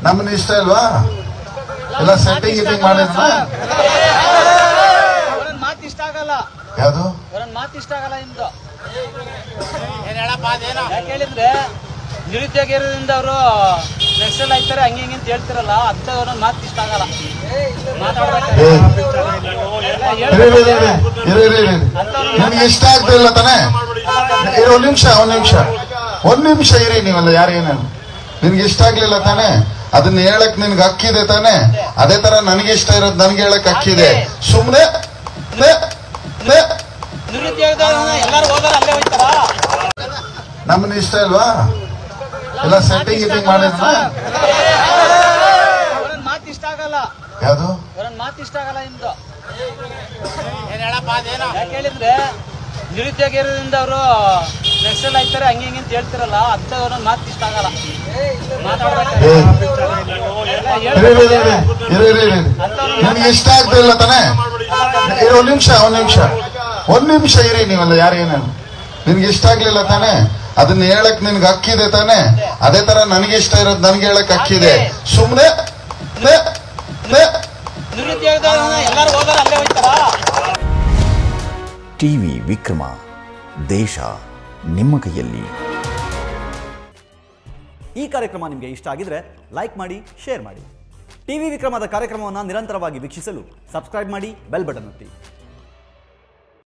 ನಮ್ಮನ್ನ ಇಷ್ಟ ಇಲ್ವಾ ಎಲ್ಲ ಸೆಟ್ಟಿಂಗ್ ಗಿಟ್ಟಿಂಗ್ ಮಾಡಿದ್ರ ಅವ್ರನ್ ಮಾತು ಇಷ್ಟ ಆಗಲ್ಲ ಯಾವುದು ಅವ್ರನ್ ಮಾತು ಇಷ್ಟ ಆಗಲ್ಲ ನಿಮ್ದು ಏನ್ ಹೇಳಪ್ಪ ಅದೇನೋ ಯಾಕೆ ಹೇಳಿದ್ರೆ ನಿರುದ್ಯೋಗ ಇರೋದ್ರಿಂದ ಅವರು ನೆಕ್ಸ್ಟ್ ಆಯ್ತಾರೆ ಹಂಗೆ ಹಿಂಗೆ ಅಂತ ಹೇಳ್ತಿರಲ್ಲ ಅಂತ ಅವ್ರನ್ನ ಮಾತು ಇಷ್ಟ ಆಗಲ್ಲ ಮಾತಾಡ್ಬೇಕು ಏ ಎಲ್ಲ ಇರಿ, ಇರಿ, ಇರಿ, ಹೇಳ್ಬೇಕು. ಇರಿ, ಇರಿ, ಇರಿ. ನಿಮ್ಗೆ ಇಷ್ಟ ಆಗ್ತಿಲ್ಲ ತಾನೆ ಇರಿ ಒಂದ್ ನಿಮಿಷ ಒಂದ್ ನಿಮಿಷ ಒಂದ್ ನಿಮಿಷ ಇರಿ ನೀವೆಲ್ಲ ಯಾರೇನು ನಿನ್ಗೆ ಇಷ್ಟ ಆಗ್ಲಿಲ್ಲ ತಾನೆ ಅದನ್ನ ಹೇಳಕ್ ನಿನ್ಗೆ ಹಕ್ಕಿದೆ ತಾನೆ ಅದೇ ತರ ನನಗೆ ಇಷ್ಟ ಇರೋದು ನನ್ಗೆ ಹೇಳಕ್ ಹಕ್ಕಿದೆ ಸುಮ್ನೆ ನೆ- ನೆ- ನಿರುದ್ಯೋಗದವ್ರನ್ನ ಎಲ್ಲರೂ ಹೋಗೋರು ಅಲ್ಲೇ ಹೋಯ್ತಾರ ನಮ್ಮನ್ನ ಇಷ್ಟ ಇಲ್ವಾ ಎಲ್ಲ ಸೆಟ್ಟಿಂಗ್ ಗಿಟ್ಟಿಂಗ್ ಮಾಡಿದ್ರ ಅವ್ರನ್ ಮಾತು ಇಷ್ಟ ಆಗಲ್ಲ ಯಾವುದು ಅವ್ರನ್ ಮಾತು ಇಷ್ಟ ಆಗಲ್ಲ ನಿಮ್ದು ಏನ್ ಹೇಳಪ್ಪ ಅದೇನೋ ಯಾಕೆ ಹೇಳಿದ್ರೆ ನಿರುದ್ಯೋಗ ಇರೋದ್ರಿಂದ ಅವರು ನೆಕ್ಸ್ಟ್ ಆಯ್ತಾರೆ ಹಂಗೆ ಹಿಂಗೆ ಅಂತ ಹೇಳ್ತಿರಲ್ಲ ಅಂತ ಅವ್ರನ್ನ ಮಾತು ಇಷ್ಟ ಆಗಲ್ಲ ಮಾತಾಡ್ಬೇಕು ಏ ಎಲ್ಲ ಇರಿ, ಇರಿ, ಇರಿ, ಹೇಳ್ಬೇಕು. ಇರಿ, ಇರಿ, ಇರಿ. ನಿಮ್ಗೆ ಇಷ್ಟ ಆಗ್ತಿಲ್ಲ ತಾನೆ ಇರಿ ಒಂದ್ ನಿಮಿಷ ಒಂದ್ ನಿಮಿಷ ಒಂದ್ ನಿಮಿಷ ಇರಿ ನೀವೆಲ್ಲ ಯಾರೇನು ನಿನ್ಗೆ ಇಷ್ಟ ಆಗ್ಲಿಲ್ಲ ತಾನೆ ಅದನ್ನ ಹೇಳಕ್ ನಿನ್ಗೆ ಹಕ್ಕಿದೆ ತಾನೆ ಅದೇ ತರ ನನಗೆ ಇಷ್ಟ ಇರೋದು ನನ್ಗೆ ಹೇಳಕ್ ಹಕ್ಕಿದೆ ಸುಮ್ನೆ ನೆ- ನೆ- ನಿರುದ್ಯೋಗದವ್ರನ್ನ ಎಲ್ಲರೂ ಹೋಗೋರು ಅಲ್ಲೇ ಹೋಯ್ತಾರ ಟಿವಿ ವಿಕ್ರಮ ದೇಶ ನಿಮ್ಮ ಕೈಯಲ್ಲಿ ಈ ಕಾರ್ಯಕ್ರಮ ನಿಮಗೆ ಇಷ್ಟ ಆಗಿದ್ರೆ ಲೈಕ್ ಮಾಡಿ ಶೇರ್ ಮಾಡಿ ಟಿವಿ ವಿಕ್ರಮದ ಕಾರ್ಯಕ್ರಮವನ್ನು ನಿರಂತರವಾಗಿ ವೀಕ್ಷಿಸಲು ಸಬ್ಸ್ಕ್ರೈಬ್ ಮಾಡಿ ಬೆಲ್ ಬಟನ್ ಒತ್ತಿ